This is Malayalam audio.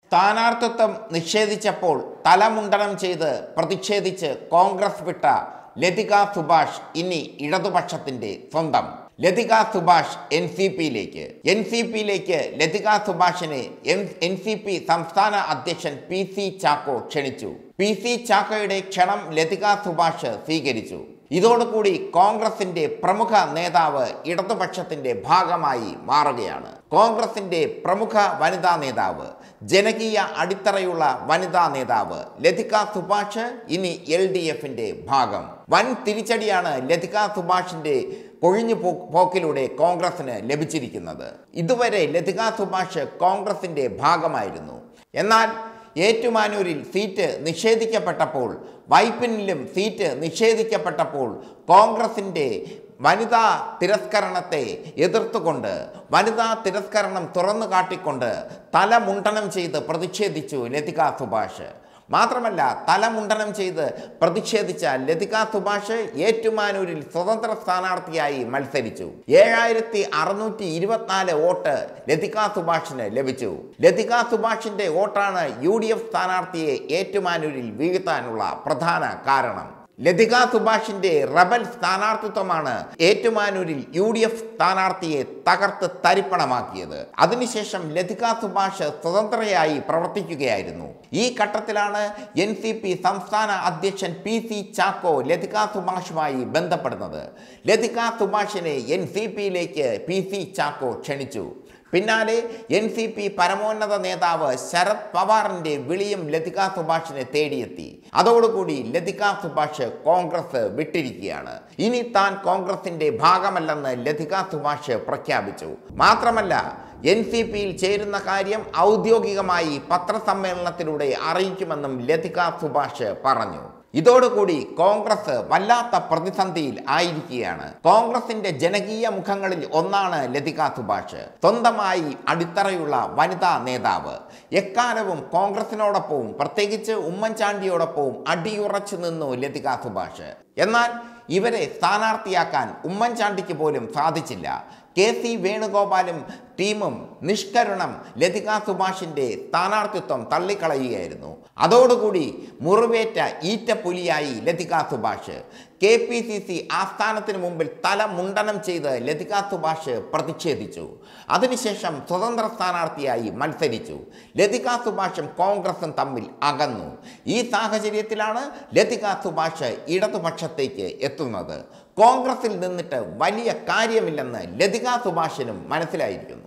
സ്ഥാനാർത്ഥിത്വം നിഷേധിച്ചപ്പോൾ തലമുണ്ടനം ചെയ്ത് പ്രതിഷേധിച്ച് കോൺഗ്രസ് വിട്ട ലതിക സുഭാഷ് ഇനി ഇടതുപക്ഷത്തിന്റെ സ്വന്തം ലതിക സുഭാഷ് എൻ സി പിയിലേക്ക് എൻ സി പിയിലേക്ക് ലതിക സുഭാഷിനെ എൻ സി പി സംസ്ഥാന അധ്യക്ഷൻ പി സി ചാക്കോ ക്ഷണിച്ചു പി സി ചാക്കോയുടെ ക്ഷണം ലതിക സുഭാഷ് സ്വീകരിച്ചു ഇതോടുകൂടി കോൺഗ്രസിന്റെ പ്രമുഖ നേതാവ് ഇടതുപക്ഷത്തിന്റെ ഭാഗമായി മാറുകയാണ് കോൺഗ്രസിന്റെ പ്രമുഖ വനിതാ നേതാവ് ജനകീയ അടിത്തറയുള്ള വനിതാ നേതാവ് ലതിക സുഭാഷ് ഇനി എൽ ഡി എഫിന്റെ ഭാഗം വൻ തിരിച്ചടിയാണ് ലതിക സുഭാഷിന്റെ കൊഴിഞ്ഞു പോ പോക്കിലൂടെ കോൺഗ്രസിന് ലഭിച്ചിരിക്കുന്നത് ഇതുവരെ ലതിക സുഭാഷ് കോൺഗ്രസിന്റെ ഭാഗമായിരുന്നു എന്നാൽ ഏറ്റുമാനൂരിൽ സീറ്റ് നിഷേധിക്കപ്പെട്ടപ്പോൾ വൈപ്പിനിലും സീറ്റ് നിഷേധിക്കപ്പെട്ടപ്പോൾ കോൺഗ്രസിൻ്റെ വനിതാ തിരസ്കരണത്തെ എതിർത്തുകൊണ്ട് വനിതാ തിരസ്കരണം തുറന്നു കാട്ടിക്കൊണ്ട് തലമുണ്ടനം ചെയ്ത് പ്രതിഷേധിച്ചു ലതിക സുഭാഷ് മാത്രമല്ല തലമുണ്ടനം ചെയ്ത് പ്രതിഷേധിച്ച ലതിക സുഭാഷ് ഏറ്റുമാനൂരിൽ സ്വതന്ത്ര സ്ഥാനാർത്ഥിയായി മത്സരിച്ചു ഏഴായിരത്തി അറുന്നൂറ്റി ഇരുപത്തിനാല് വോട്ട് ലതിക സുഭാഷിന് ലഭിച്ചു ലതിക സുഭാഷിന്റെ വോട്ടാണ് യു ഡി എഫ് സ്ഥാനാർത്ഥിയെ ഏറ്റുമാനൂരിൽ വീഴ്ത്താനുള്ള പ്രധാന കാരണം ലതിക സുഭാഷിന്റെ റബൽ സ്ഥാനാർത്ഥിത്വമാണ് ഏറ്റുമാനൂരിൽ യു ഡി എഫ് സ്ഥാനാർത്ഥിയെ തകർത്ത് തരിപ്പണമാക്കിയത് അതിനുശേഷം ലതിക സുഭാഷ് സ്വതന്ത്രയായി പ്രവർത്തിക്കുകയായിരുന്നു ഈ ഘട്ടത്തിലാണ് എൻ സി പി സംസ്ഥാന അധ്യക്ഷൻ പി സി ചാക്കോ ലതിക സുഭാഷുമായി ബന്ധപ്പെടുന്നത് ലതിക സുഭാഷിനെ എൻ സി പിയിലേക്ക് പി സി ചാക്കോ ക്ഷണിച്ചു പിന്നാലെ എൻ സി പി പരമോന്നത നേതാവ് ശരത് പവാറിന്റെ വിളിയും ലതിക സുഭാഷിനെ തേടിയെത്തി അതോടുകൂടി ലതിക സുഭാഷ് കോൺഗ്രസ് വിട്ടിരിക്കുകയാണ് ഇനി താൻ കോൺഗ്രസിന്റെ ഭാഗമല്ലെന്ന് ലതിക സുഭാഷ് പ്രഖ്യാപിച്ചു മാത്രമല്ല എൻ സി പിയിൽ ചേരുന്ന കാര്യം ഔദ്യോഗികമായി പത്രസമ്മേളനത്തിലൂടെ അറിയിക്കുമെന്നും ലതിക സുഭാഷ് പറഞ്ഞു ഇതോടുകൂടി കോൺഗ്രസ് വല്ലാത്ത പ്രതിസന്ധിയിൽ ആയിരിക്കുകയാണ് കോൺഗ്രസിന്റെ ജനകീയ മുഖങ്ങളിൽ ഒന്നാണ് ലതിക സുഭാഷ് സ്വന്തമായി അടിത്തറയുള്ള വനിതാ നേതാവ് എക്കാലവും കോൺഗ്രസിനോടൊപ്പവും പ്രത്യേകിച്ച് ഉമ്മൻചാണ്ടിയോടൊപ്പവും അടിയുറച്ചു നിന്നു ലതിക സുഭാഷ് എന്നാൽ ഇവരെ സ്ഥാനാർത്ഥിയാക്കാൻ ഉമ്മൻചാണ്ടിക്ക് പോലും സാധിച്ചില്ല കെ സി വേണുഗോപാലും ടീമും നിഷ്കരുണം ലതിക സുഭാഷിന്റെ സ്ഥാനാർത്ഥിത്വം തള്ളിക്കളയുകയായിരുന്നു അതോടുകൂടി മുറിവേറ്റ ഈറ്റപ്പുലിയായി Lathika Subhash K P C C ആസ്ഥാനത്തിന് മുമ്പിൽ തല മുണ്ടനം ചെയ്ത് ലതിക സുഭാഷ് പ്രതിഷേധിച്ചു അതിനുശേഷം സ്വതന്ത്ര സ്ഥാനാർത്ഥിയായി മത്സരിച്ചു ലതിക സുഭാഷും കോൺഗ്രസും തമ്മിൽ അകന്നു ഈ സാഹചര്യത്തിലാണ് ലതിക സുഭാഷ് ഇടതുപക്ഷത്തേക്ക് എത്തുന്നത് കോൺഗ്രസിൽ നിന്നിട്ട് വലിയ കാര്യമില്ലെന്ന് ലതിക സുഭാഷിനും മനസ്സിലായിരിക്കുന്നു